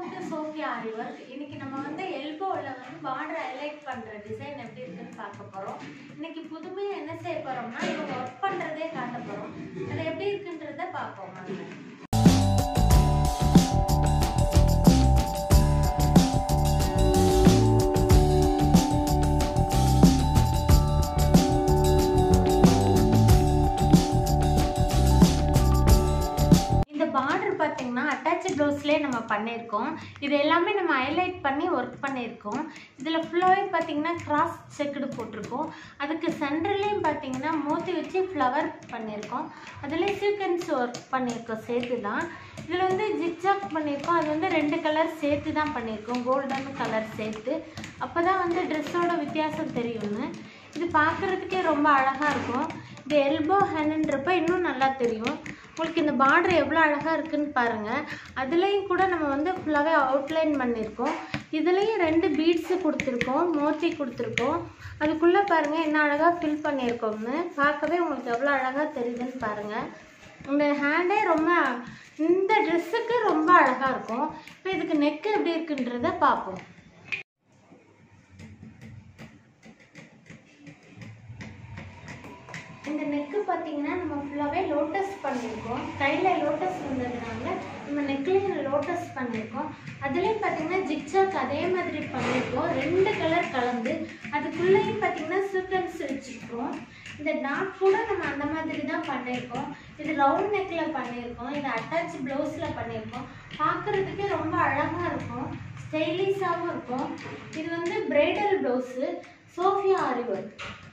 To Sofia aari work இன்னைக்கு நம்ம வந்து எல்போவில் வந்து பார்டர் ஹைலைட் பண்ணுற டிசைன் எப்படி இருக்குன்னு பார்க்க போகிறோம் இன்னைக்கு புதுமையாக என்ன செய்ய போகிறோம்னா இவங்க ஒர்க் பண்ணுறதே காட்ட போகிறோம் அது எப்படி இருக்குன்றத பார்ப்போம் வாங்க. இந்த பார்டர் பார்த்தீங்கன்னா அட்டாச் ப்ளவுஸ்லேயே நம்ம பண்ணியிருக்கோம் இது எல்லாமே நம்ம ஹைலைட் பண்ணி ஒர்க் பண்ணியிருக்கோம் இதில் ஃபுல்லாகவே பார்த்தீங்கன்னா கிராஸ் செக்குடு போட்டிருக்கோம் அதுக்கு சென்டர்லேயும் பார்த்தீங்கன்னா மோத்தி வச்சு ஃப்ளவர் பண்ணியிருக்கோம் அதுலேயும் சீக்வன்ஸ் ஒர்க் பண்ணியிருக்கோம் சேர்த்து தான் இதில் வந்து ஜிக்ஜாக் பண்ணியிருக்கோம் அது வந்து ரெண்டு கலர் சேர்த்து தான் பண்ணியிருக்கோம் கோல்டன் கலர் சேர்த்து அப்போ தான் வந்து ட்ரெஸ்ஸோட வித்தியாசம் தெரியும்னு இது பார்க்குறதுக்கே ரொம்ப அழகாக இருக்கும் இது எல்போ ஹேண்டுன்றப்ப இன்னும் நல்லா தெரியும் உங்களுக்கு இந்த பார்டர் எவ்வளோ அழகாக இருக்குன்னு பாருங்கள் அதுலேயும் கூட நம்ம வந்து ஃபுல்லாகவே அவுட்லைன் பண்ணியிருக்கோம் இதுலேயும் ரெண்டு பீட்ஸு கொடுத்துருக்கோம் மோத்தி கொடுத்துருக்கோம் அதுக்குள்ளே பாருங்கள் என்ன அழகாக ஃபில் பண்ணியிருக்கோம்னு பார்க்கவே உங்களுக்கு எவ்வளோ அழகாக தெரியுதுன்னு பாருங்கள் இந்த ஹேண்டே ரொம்ப இந்த ட்ரெஸ்ஸுக்கு ரொம்ப அழகாக இருக்கும் இப்போ இதுக்கு நெக்கு எப்படி இருக்குன்றத பார்ப்போம் இந்த நெக்கு பார்த்தீங்கன்னா நம்ம ஃபுல்லாகவே லோட்டஸ் பண்ணியிருக்கோம் கையில் லோட்டஸ் வந்ததுனால நம்ம நெக்லையும் லோட்டஸ் பண்ணியிருக்கோம் அதுலேயும் பார்த்தீங்கன்னா ஜிக்ஜாக் அதே மாதிரி பண்ணியிருக்கோம் ரெண்டு கலர் கலந்து அதுக்குள்ளேயும் பார்த்தீங்கன்னா சீக்வன்ஸ் வச்சுருக்கோம் இந்த நாட் கூட நம்ம அந்த மாதிரி தான் பண்ணியிருக்கோம் இது ரவுண்ட் நெக்கில் பண்ணியிருக்கோம் இது அட்டாச் ப்ளவுஸில் பண்ணியிருக்கோம் பார்க்குறதுக்கே ரொம்ப அழகாக இருக்கும் ஸ்டைலிஷாகவும் இருக்கும் இது வந்து bridal blouse Sophia aari work